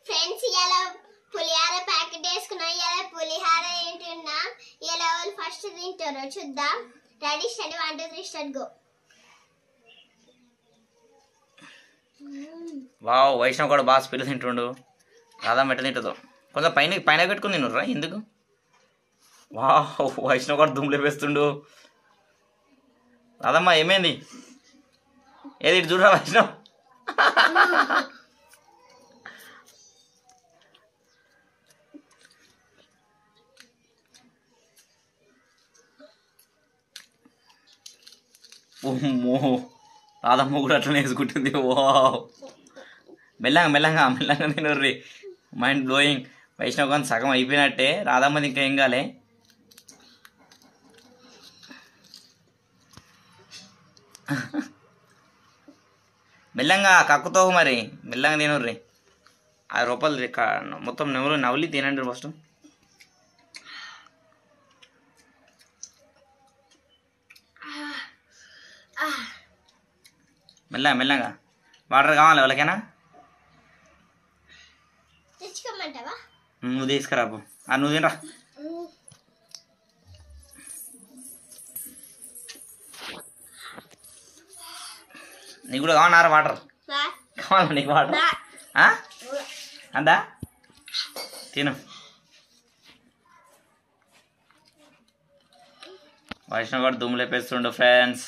Friends ఇలా పులిహార packet వేసుకున్నాం ఇలా పులిహార తింటున్నాం ఇలా వాళ్ళు ఫస్ట్ తింటారు చూద్దాం ready steady one two three start go wow Vaishnav కూడా బాగా స్పీడ్ తింటుండు రాధమ్మ ఎట్ట తింటుందో కొంచెం పైన పైన పెట్టుకుని తినుర్రా ఎందుకు వావ్ వైష్ణవ్ కూడా దుమ్ములు వేస్తుండు రాధమ్మ ఏమైంది ఏది ఇటు చూడరా వైష్ణవ్ ఓమ్మో రాధమ్మ కూడా అట్లనే వేసుకుంటుంది వావ్ మెల్లంగా మెల్లంగా మెల్లంగా తినర్రి మైండ్ బ్లోయింగ్ వైష్ణవ్ కానీ సగం అయిపోయినట్టే రాధమ్మది ఇంకా ఏం కాలే మెల్లంగా కక్కుతో మరి మెల్లంగా తినర్రి ఆ రూపాయలు రి- క- మొత్తం నెమరు నవలి తినండి ఫస్ట్ మెల్లగా మెల్లగా వాటర్ కావాలి వాళ్ళకేనా తెచ్చుకోమంటావా నువ్వు తీసుకురా పో. ఆ నువ్వు తినరా నీకు కూడా కావాలన్నారా వాటర్ బా కావాలా నీకు వాటర్ బా ఆ? అందా తిను వైష్ణవ్ గారు దుమ్ము లేపేస్తుండు ఫ్రెండ్స్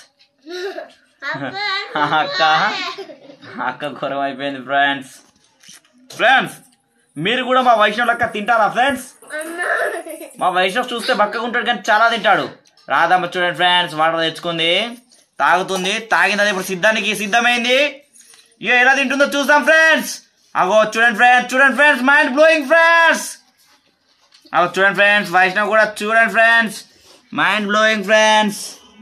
అక్క అక్క ఘోరం అయిపోయింది ఫ్రెండ్స్ ఫ్రెండ్స్ మీరు కూడా మా వైష్ణవ్ లెక్క తింటారా ఫ్రెండ్స్ మా వైష్ణవ్ చూస్తే బక్కగా ఉంటాడు కానీ చాలా తింటాడు రాధమ్మ చూడండి ఫ్రెండ్స్ వాటర్ తెచ్చుకుంది తాగుతుంది తాగింది అది ఇప్పుడు సిద్ధానికి సిద్ధమైంది ఇక ఎలా తింటుందో చూస్తాం ఫ్రెండ్స్ అగో చూడండి ఫ్రెండ్స్ చూడండి ఫ్రెండ్స్ మైండ్ బ్లోయింగ్ ఫ్రెండ్స్ అగో చూడండి ఫ్రెండ్స్ వైష్ణవ్ కూడా చూడండి ఫ్రెండ్స్ మైండ్ బ్లోయింగ్ ఫ్రెండ్స్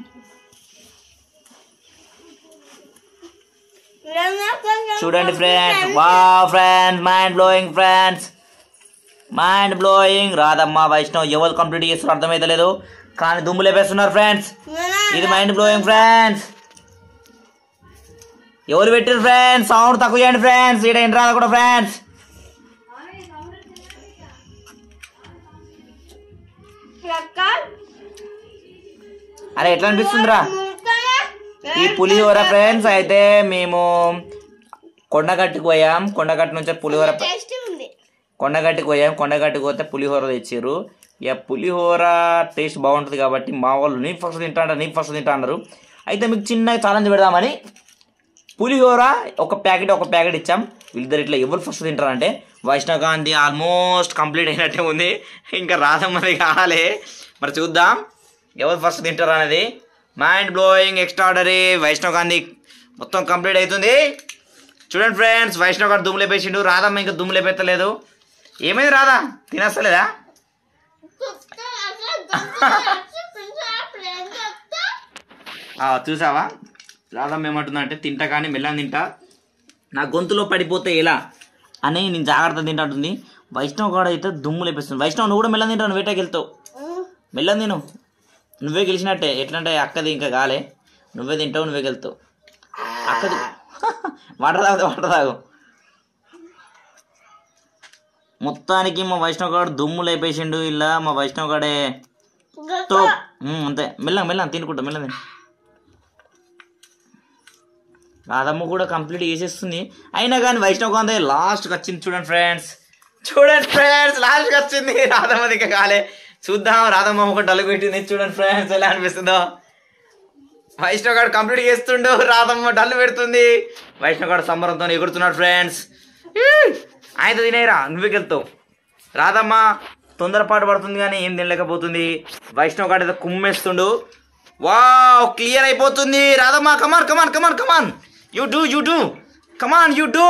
చూడండి ఫ్రెండ్స్ వా friends mind blowing friends mind blowing Radhamma Vaishnav ఎవరు కంప్లీట్ చేస్తున్నారు అర్థమైతే లేదు కానీ దుమ్ము లేపేస్తున్నారు ఫ్రెండ్స్ ఇది మైండ్ బ్లోయింగ్ ఫ్రెండ్స్ ఎవరు పెట్టారు ఫ్రెండ్స్ సౌండ్ తక్కువ చేయండి ఫ్రెండ్స్ ఇక్కడ ఏంటి రాదు కూడా ఫ్రెండ్స్ అరే ఎట్లా అనిపిస్తుందిరా ఈ పులిహోర ఫ్రెండ్స్ అయితే మేము కొండగట్టుకు పోయాం కొండగట్టు నుంచి పులిహోర టేస్ట్ ఉంది కొండగట్టుకు పోయాం కొండగట్టుకు పోతే పులిహోర తెచ్చారు ఇక పులిహోర టేస్ట్ బాగుంటుంది కాబట్టి మా వాళ్ళు నీ ఫస్ట్ తింటా అంటారు నీ ఫస్ట్ తింటా అన్నారు అయితే మీకు చిన్న ఛాలెంజ్ పెడదామని పులిహోర ఒక ప్యాకెట్ ఒక ప్యాకెట్ ఇచ్చాం వీళ్ళిద్దరు ఇట్లా ఎవరు ఫస్ట్ తింటారంటే వైష్ణవ్ గాంధీ ఆల్మోస్ట్ కంప్లీట్ అయినట్టే ఉంది ఇంకా రాధమ్మది కాలే మరి చూద్దాం ఎవరు ఫస్ట్ తింటారు అనేది mind blowing extraordinary Vaishnav Gandhi మొత్తం కంప్లీట్ అవుతుంది చూడండి ఫ్రెండ్స్ వైష్ణవ్ గారు దుమ్ము లేపేసిండు రాధమ్మ ఇంకా దుమ్ము లేపెత్తలేదు ఏమైంది రాధా తినేస్తలేదా ఆ, చూసావా రాధమ్మ ఏమంటుందంటే తింటా కానీ మెల్లని తింటా నా గొంతులో పడిపోతే ఎలా అని నేను జాగ్రత్త తింటుంది వైష్ణవ్ కూడా అయితే దుమ్ము లేపిస్తుంది వైష్ణవ్ నువ్వు కూడా మెల్లని తింటావు నువ్వు వేటకి వెళ్తావు మెల్లని తిను నువ్వే గెలిచినట్టే ఎట్లంటే అక్కది ఇంకా కాలే నువ్వే తింటావు నువ్వే గెలుతావు అక్కది వాటర్ తాగు వాటర్ తాగు మొత్తానికి మా వైష్ణవ్ గారు దుమ్ము లేపేసిండు ఇలా మా వైష్ణవ్ గాడే తో ఉమ్, అంతే మెల్లగా మెల్లగా తినుకుంటా మెల్లగా తిను రాధమ్మ కూడా కంప్లీట్ చేసేస్తుంది అయినా కానీ వైష్ణవ్ గాంధీ లాస్ట్కి వచ్చింది చూడండి ఫ్రెండ్స్ చూడండి ఫ్రెండ్స్ లాస్ట్కి వచ్చింది రాధమ్మ దగ్గర కాలే చూద్దాం రాధమ్మ ఒక డల్లు పెట్టింది చూడండి ఫ్రెండ్స్ ఎలా అనిపిస్తుందో వైష్ణవ్ గారు కంప్లీట్ చేస్తుండు రాధమ్మ డల్లు పెడుతుంది వైష్ణవ్ గారు సంబరంతో ఎగురుతున్నాడు ఫ్రెండ్స్ ఆయన తినేరా నువ్వు వెళ్తావు రాధమ్మ తొందరపాటు పడుతుంది కానీ ఏం తినలేకపోతుంది వైష్ణవ్ గారు ఏదో కుమ్మేస్తుండు వావ్ క్లియర్ అయిపోతుంది Radhamma come on come on come on come on you do you do come on you do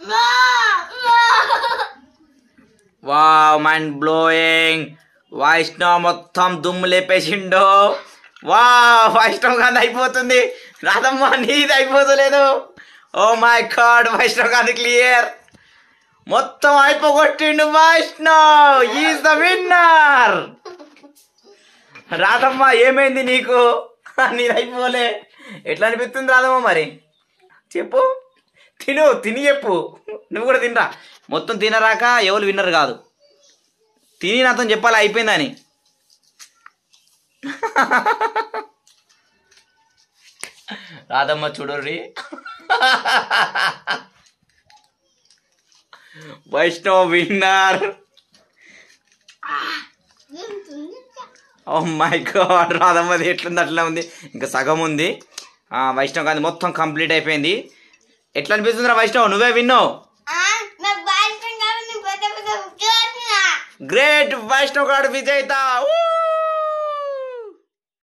wow mind blowing Vaishnav మొత్తం దుమ్ము లేపేసిండు వా వైష్ణవ్ గాంధీ అయిపోతుంది రాధమ్మ నీది అయిపోతలేదు oh my god Vaishnav Gandhi clear మొత్తం అయిపోగొట్టిండు Vaishnav is the winner Radhamma ఏమైంది నీకు నీది అయిపోలే ఎట్లా అనిపిస్తుంది రాధమ్మ మరి చెప్పు తిను తిని చెప్పు నువ్వు కూడా తినరా మొత్తం తినరాక ఎవరు విన్నర్ కాదు తిని నాతో చెప్పాలి అయిపోయిందని రాధమ్మ చూడరి Vaishnav winner oh my god రాధమ్మది ఎట్లుంది అట్లా ఉంది ఇంకా సగం ఉంది ఆ, వైష్ణవ్ గాంధీ మొత్తం కంప్లీట్ అయిపోయింది ఎట్లా అనిపిస్తుంది రా వైష్ణవ్ నువ్వే విన్నావు నాకు బాగా ఇష్టం కాబట్టి నేను పెద్ద పెద్ద ఉద్యోగం గ్రేట్ వైష్ణవ్ గారు విజేత ఊ!